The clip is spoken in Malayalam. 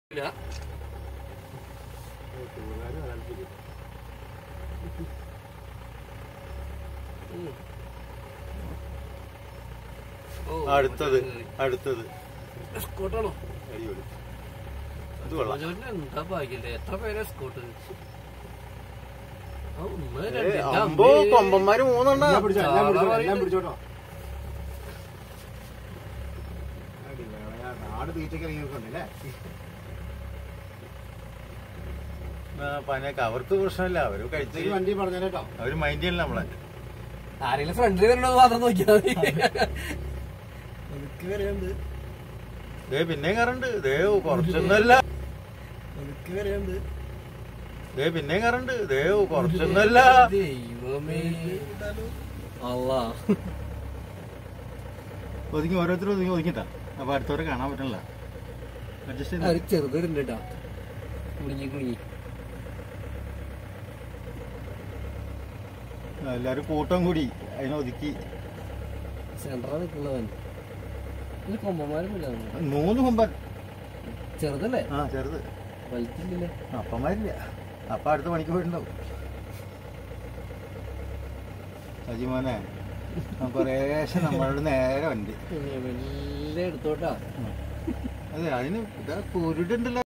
ഇല്ല ഉം. ഓ, അടുത്തത് മറ്റേ അടുത്തത് സ്കൂട്ടാണോ അടിപൊളി ഇത് കൊള്ളാം ജോജോന് എന്താ ഭാഗ്യല്ലേ എത്ര പേരെ സ്കൂട്ട് ആ, ഒന്ന് ഏ, രണ്ട് ഇല്ല, അമ്പോ അമ്മേ. കൊമ്പന്മാര് മൂന്നെണ്ണ എല്ലാം പിടിച്ചോ, എല്ലാം പിടിച്ചോ, സാധാ എല്ലാം പറയുന്നത്. പിടിച്ചോട്ടോ. നാട് തീറ്റയ്ക്ക് ഇറങ്ങിയിട്ടുണ്ടല്ലേ പനയൊക്കെ അവർക്ക് പ്രശ്നമില്ല അവര് കഴിച്ച് ഈ വണ്ടി പറഞ്ഞേട്ടോ അവര് മൈൻഡ് ചെയ്യണില്ല നമ്മളെ ആരെങ്കിലും ഫ്രണ്ടിൽ വരണത് മാത്രം നോക്കിയാൽ മതി എനിക്ക് വരെയുണ്ട് ദേ പിന്നെയും കറണ്ട് ദേ കുറച്ചൊന്നുമല്ല എനിക്ക് വരെയുണ്ട് ദേ പിന്നെയും കറണ്ട് ദേ കുറച്ചൊന്നുമല്ല ദൈവമേ അല്ലാ ഒതുങ്ങി ഓരോരുത്തരും ഒതുങ്ങി ഒതുങ്ങിട്ടാ അപ്പൊ അടുത്തവരെ കാണാൻ പറ്റണില്ല അഡ്ജസ്റ്റ് ഒരു ചെറുതുണ്ട് കേട്ടോ കുടുങ്ങി കുടുങ്ങി എല്ലാരും കൂട്ടം കൂടി അതിനെ ഒതുക്കി സെന്ററാ നിൽക്കുന്നവൻ ഇത് കൊമ്പന്മാരൊന്നുമില്ല മൂന്ന് കൊമ്പൻ ചെറുതല്ലേ ആ ചെറുത് വലുത്തില്ലല്ലേ അപ്പന്മാരില്ല അപ്പ അടുത്ത പണിക്ക് പോയിട്ടുണ്ടാവും സജിമോനെ കുറേശ്ശെ നമ്മളുടെ നേരെ വണ്ടി മെല്ലെ എടുത്തോട്ടാ അതെ അതിന് ഇതാ കുരുടുണ്ടല്ലോ